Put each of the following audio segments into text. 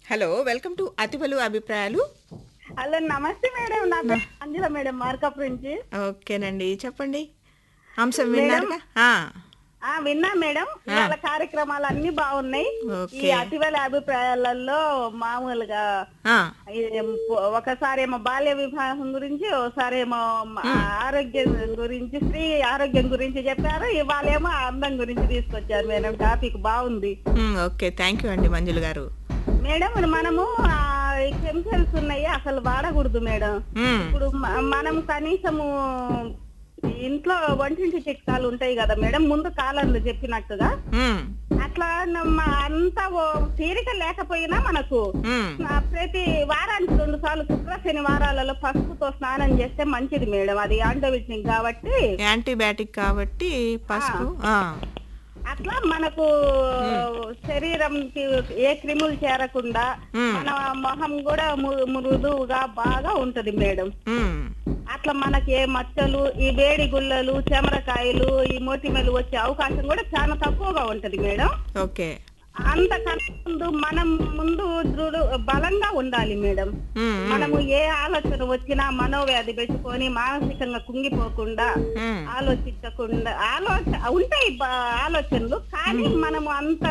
Hello welcome to అతివలు అభిప్రాయాలు hello నమస్తే madam నా పేరు అంజల మేడం మార్కప్ నుంచి ఓకేనండి చెప్పండి అంశం విన్నారుగా ఆ, ఆ విన్నా మేడం ఇవాళ కార్యక్రమాలు అన్ని బాగున్నాయి ఈ ఓకే అతివేల అభిప్రాయాలలో మామూలుగా ఆ, ఒకసారేమో బాల్య వివాహం గురించి ఒకసారేమో మ- ఆరోగ్యం గురించి స్త్రీ ఆరోగ్యం గురించి చెప్పారు ఇవాళేమో అందం గురించి తీసుకొచ్చారు మేడం టాపిక్ బాగుంది ఉమ్, ఓకే థ్యాంక్ యూ అండి మంజులు గారు మేడం మనము కెమికల్స్ ఉన్నాయి అసలు వాడకూడదు మేడం ఉమ్, ఇప్పుడు మ- మనం కనీసము ఇంట్లో వంటింటి చిట్కాలు ఉంటాయి కదా మేడం ముందు కాలంలో చెప్పినట్టుగా ఉమ్, అట్లా నమ్మ- అంత ఓ తీరిక లేకపోయినా మనకు ఉమ్, ఆ, ప్రతి వారానికి రెండు సార్లు శుక్ర శనివారాలలో పసుపుతో స్నానం చేస్తే మంచిది మేడం అది యాంటోవిటమిన్ కాబట్టి యాంటీబయాటిక్ కాబట్టి పసుపు ఆ, అట్లా మనకు శరీరంకి ఏ క్రిములు చేరకుండా ఉమ్, మన మొహం కూడా ము- మృదువుగా బాగా ఉంటది మేడం ఉమ్, అట్లా మనకి ఏ మచ్చలు ఈ వేడి గుల్లలు చెమరకాయలు ఈ మోటిమెలు వచ్చే అవకాశం కూడా చాలా తక్కువగా ఉంటది మేడం ఓకే అంతకన్నా ముందు మనం ముందు దృఢ బలంగా ఉండాలి మేడం ఉమ్, ఉమ్, మనము ఏ ఆలోచన వచ్చినా మనోవ్యాధి పెట్టుకొని మానసికంగా కుంగిపోకుండా ఉమ్, ఆలోచించకుండా ఆలోచన ఉంటాయి బ- ఆలోచనలు కానీ మనము అంత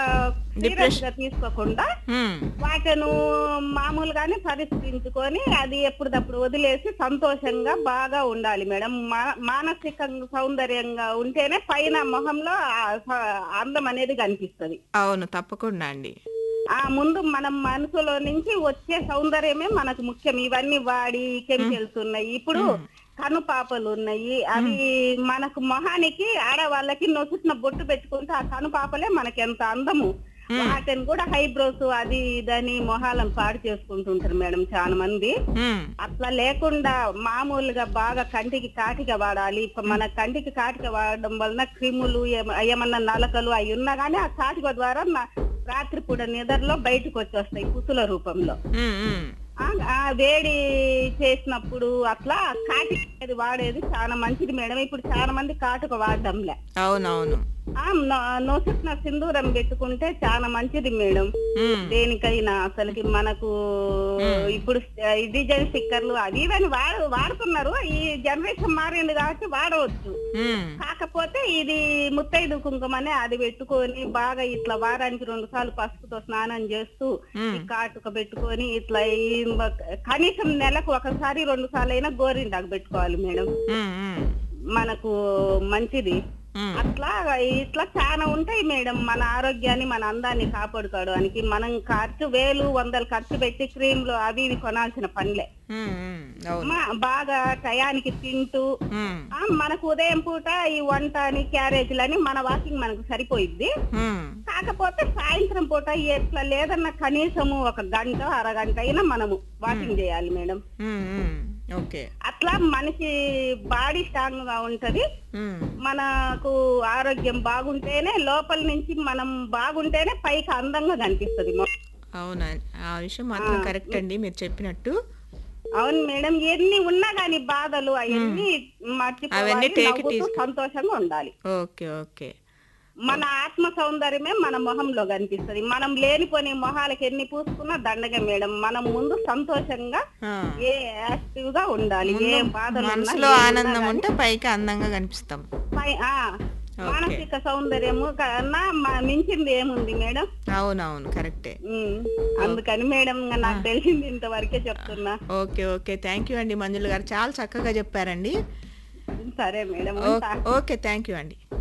సీరియస్ గా తీసుకోకుండా ఉమ్, వాటిను మామూలుగానే పరిస్థితించుకొని అది ఎప్పుడప్పుడు వదిలేసి సంతోషంగా బాగా ఉండాలి మేడం మా- మానసికంగా సౌందర్యంగా ఉంటేనే పైన మొహంలో ఆ స- అందం అనేది కనిపిస్తది అవును తప్పకుండా అండి ఆ ముందు మనం మనసులో నుంచి వచ్చే సౌందర్యమే మనకు ముఖ్యం ఇవన్నీ వాడి కెమికల్స్ ఉన్నాయి ఇప్పుడు కనుపాపలు ఉన్నాయి అవి మనకు మొహానికి ఆడవాళ్ళకి నొచ్చుసిన బొట్టు పెట్టుకుంటే ఆ కనుపాపలే మనకి ఎంత అందము వాటిని కూడా హైబ్రోస్ అది ఇదని మొహాలను పాడు చేసుకుంటుంటారు మేడం చాలా మంది ఉమ్, అట్లా లేకుండా మామూలుగా బాగా కంటికి కాటిక వాడాలి ఇప్పుడు మన కంటికి కాటిక వాడడం వలన క్రిములు ఏమ- ఏమన్నా నలకలు అవి ఉన్నా కానీ ఆ కాటిక ద్వారా నా- రాత్రిపూట నిద్రలో బయటకు వచ్చేస్తాయి కుసుల రూపంలో ఉమ్, ఉమ్, ఆ ఆ వేడి చేసినప్పుడు అట్లా కాటిక అనేది వాడేది చాలా మంచిది మేడం ఇప్పుడు చాలా మంది కాటుక వాడడంలే అవునవును ఆ నొ- నొసుకున్న సింధూరం పెట్టుకుంటే చాలా మంచిది మేడం ఉమ్, దేనికైనా అసలుకి మనకు ఇప్పుడు ఈ డిజైన్ స్టిక్కర్లు అవి ఇవన్నీ వాడ వాడుతున్నారు ఈ జనరేషన్ మారింది కాబట్టి వాడవచ్చు ఉమ్, కాకపోతే ఇది ముత్తైదు కుంకుమనే అది పెట్టుకొని బాగా ఇట్లా వారానికి రెండు సార్లు పసుపుతో స్నానం చేస్తూ ఉమ్, ఈ కాటుక పెట్టుకొని ఇట్లా ఈ మ- కనీసం నెలకు ఒకసారి రెండు సార్లు అయినా గోరింటాకు పెట్టుకోవాలి మేడం ఉమ్, ఉమ్, మనకు మంచిది ఉమ్, అట్లా ఇట్లా చాలా ఉంటాయి మేడం మన ఆరోగ్యాన్ని మన అందాన్ని కాపాడుకోవడానికి మనం ఖర్చు వేలు వందలు ఖర్చు పెట్టి క్రీమ్లు అవి ఇవి కొనాల్సిన పనిలే ఉమ్, ఉమ్, అవును మా- బాగా టయానికి తింటూ ఉమ్, ఆ, మనకు ఉదయం పూట ఈ వంట అని క్యారేజీలు అని మన వాకింగ్ మనకు సరిపోయిద్ది ఉమ్, కాకపోతే సాయంత్రం పూట ఎట్లా లేదన్నా కనీసము ఒక గంట అరగంట అయినా మనము వాకింగ్ చేయాలి మేడం ఉమ్, ఉమ్, ఓకే అట్లా మనిషి బాడీ స్ట్రాంగ్ గా ఉంటది ఉమ్, మనకు ఆరోగ్యం బాగుంటేనే లోపల నుంచి మనం బాగుంటేనే పైకి అందంగా కనిపిస్తుంది అవునా ఆ విషయం మాత్రం కరెక్ట్ అండి మీరు చెప్పినట్టు అవును మేడం ఎన్ని ఉన్నా గాని బాధలు అవన్నీ అవన్నీ మర్చిపోవాలి take it నవ్వుతూ easy. సంతోషంగా ఉండాలి ఓకే ఓకే మన ఆత్మ సౌందర్యమే మన మొహంలో కనిపిస్తది మనం లేనిపోని మొహాలకి ఎన్ని పూసుకున్నా దండగే మేడం మనం ముందు సంతోషంగా ఆ, ఏ యాక్టివ్ గా ఉండాలి ఏ బాధలు ఉన్నా, మనసులో ఏమున్నా ఆనందం గాని ఉంటే పైకి అందంగా కనిపిస్తాం పై- ఆ, ఓకే. మానసిక సౌందర్యము కన్నా మ- మించింది ఏముంది మేడం అవునవును కరెక్టే ఉమ్, అందుకని మేడం ఇంకా నాకు తెలిసింది ఇంతవరకే చెప్తున్నా ఓకే ఓకే థ్యాంక్ యూ అండి మంజుల గారు చాలా చక్కగా చెప్పారండి సరే మేడం ఓ- ఉంటా ఓకే థ్యాంక్ యూ అండి